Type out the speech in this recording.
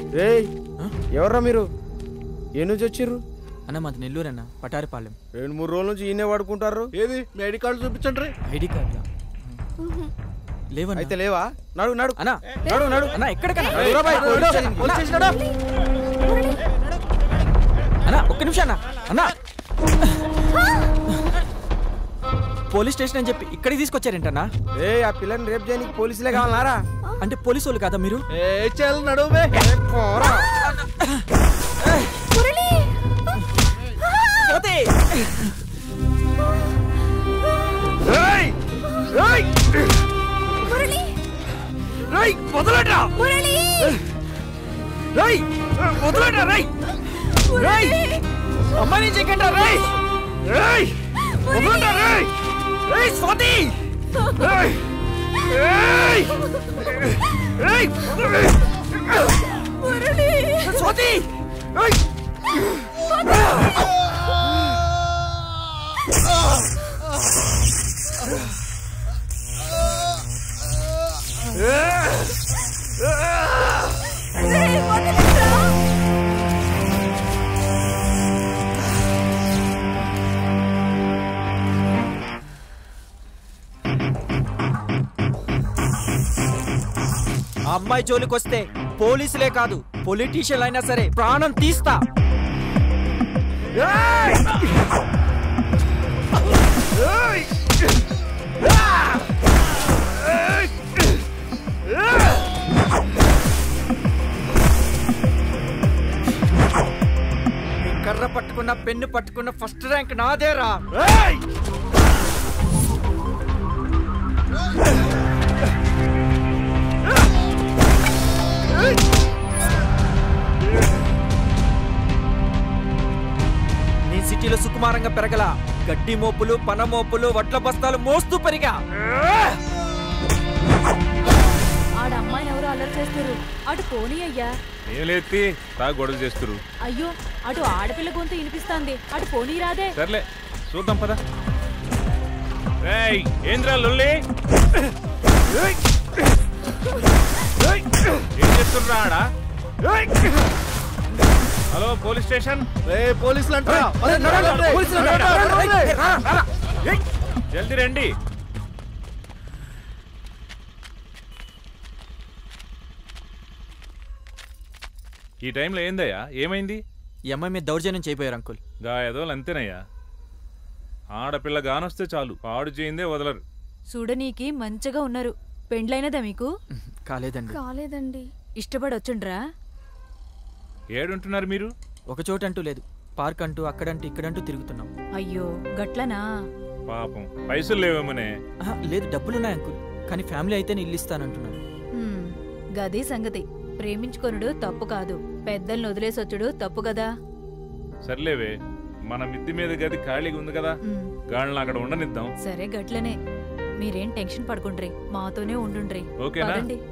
రేయ్ ఆ? ఎవర్రా మీరు ఏ నుంచి వచ్చిర్రు అన్న మాది నెల్లూరు అన్న పటారిపాలెం రెండు మూడు రోజుల నుంచి ఈయనే పడుకుంటారు ఏది మీ ఐడి కార్డు చూపించండి రీ ఐడి కార్డు లేవన్నా అయితే లేవా నడు నడు అన్నా నడు నడు అన్నా ఎక్కడికన్నా నడురా బాయ్, పోలీస్ స్టేషన్కి. పోలీస్ స్టేషన్ నడు. అన్నా ఒక్క నిమిషం అన్నా అన్నా పోలీస్ స్టేషన్ అని చెప్పి ఇక్కడికి తీసుకొచ్చారేంటన్నా ఏ ఆ పిల్లని రేపు చేయడానికి పోలీసులే కావాలన్నారా అంటే పోలీసు వాళ్ళు కదా మీరు ఏ చాలు నడువే పోరా పోతే రేయ్! రేయ్! రేయ్, వదలండ్రా! రేయ్! వదలండ్రా, రేయ్! రేయ్! అమ్మాయిని చెక్కండ్రా, రేయ్! రేయ్! వదలండ్రా, రేయ్! రేయ్, స్వాతి! రేయ్! రేయ్! రేయ్, వదలండి! స్వాతి! రేయ్! ఆ అమ్మాయి జోలికి వస్తే పోలీసులే కాదు పొలిటీషియన్ అయినా సరే ప్రాణం తీస్తా రేయ్! రేయ్! కర్ర పట్టుకున్న పెన్ను పట్టుకున్న ఫస్ట్ ర్యాంక్ నాదేరా రేయ్! నీ సిటీలో సుకుమారంగా పెరగల గడ్డి మోపులు పన మోపులు వడ్ల బస్తాలు మోస్తూ పెరిగా ఆడ అమ్మాయిని ఎవరు అల్లరి చేస్తారు అటు పోనీ అయ్యా ఏం లేత్తి తా గొడవ చేస్తురు అయ్యో అటు ఆడపిల్ల గొంతు వినిపిస్తాంది అటు పోనీ రాదే సర్లే చూద్దాం పద రేయ్ ఏంద్రా లొల్లి ఏం చేస్తుర్రా ఆడ హలో పోలీస్ స్టేషన్ రే పోలీసులు అంటారా పోలీసులు రా, రా, రా, రా, రా. జల్దీ రండి ఈ టైంలో ఏందయ్యా ఏమైంది ఈ అమ్మాయి మీద దౌర్జన్యం చేయబోయారు అంకుల్ గా ఎదోలు అంతేనయ్యా ఆడపిల్ల గానొస్తే చాలు పాడు చేయిందే వదలరు చూడనీకి మంచిగా ఉన్నారు పెండ్లైనదా మీకు కాలేదండి కాలేదండి ఇష్టపడి వచ్చిండ్రా ఏడుంటున్నారు మీరు ఒక చోట అంటూ లేదు పార్క్ అంటూ అక్కడంటూ ఇక్కడంటూ తిరుగుతున్నాం అయ్యో గట్లనా పాపం పైసలు లేవేమోనే ఆహా, లేదు డబ్బులున్నాయి అంకుల్ కానీ ఫ్యామిలీ అయితేనే ఇల్లు ఇస్తానంటున్నారు హ్మ్, గది సంగతి ప్రేమించుకొనుడు తప్పు కాదు పెద్దల్ని వదిలేసొచ్చుడు తప్పు కదా సర్లేవే మన మిద్ది మీద గది ఖాళీగా ఉంది కదా హ్మ్, గాళ్ళని అక్కడ ఉండనిద్దాం సరే గట్లనే మీరేం టెన్షన్ పడుకుండ్రి మాతోనే ఉండుండ్రి ఓకేనా పదండి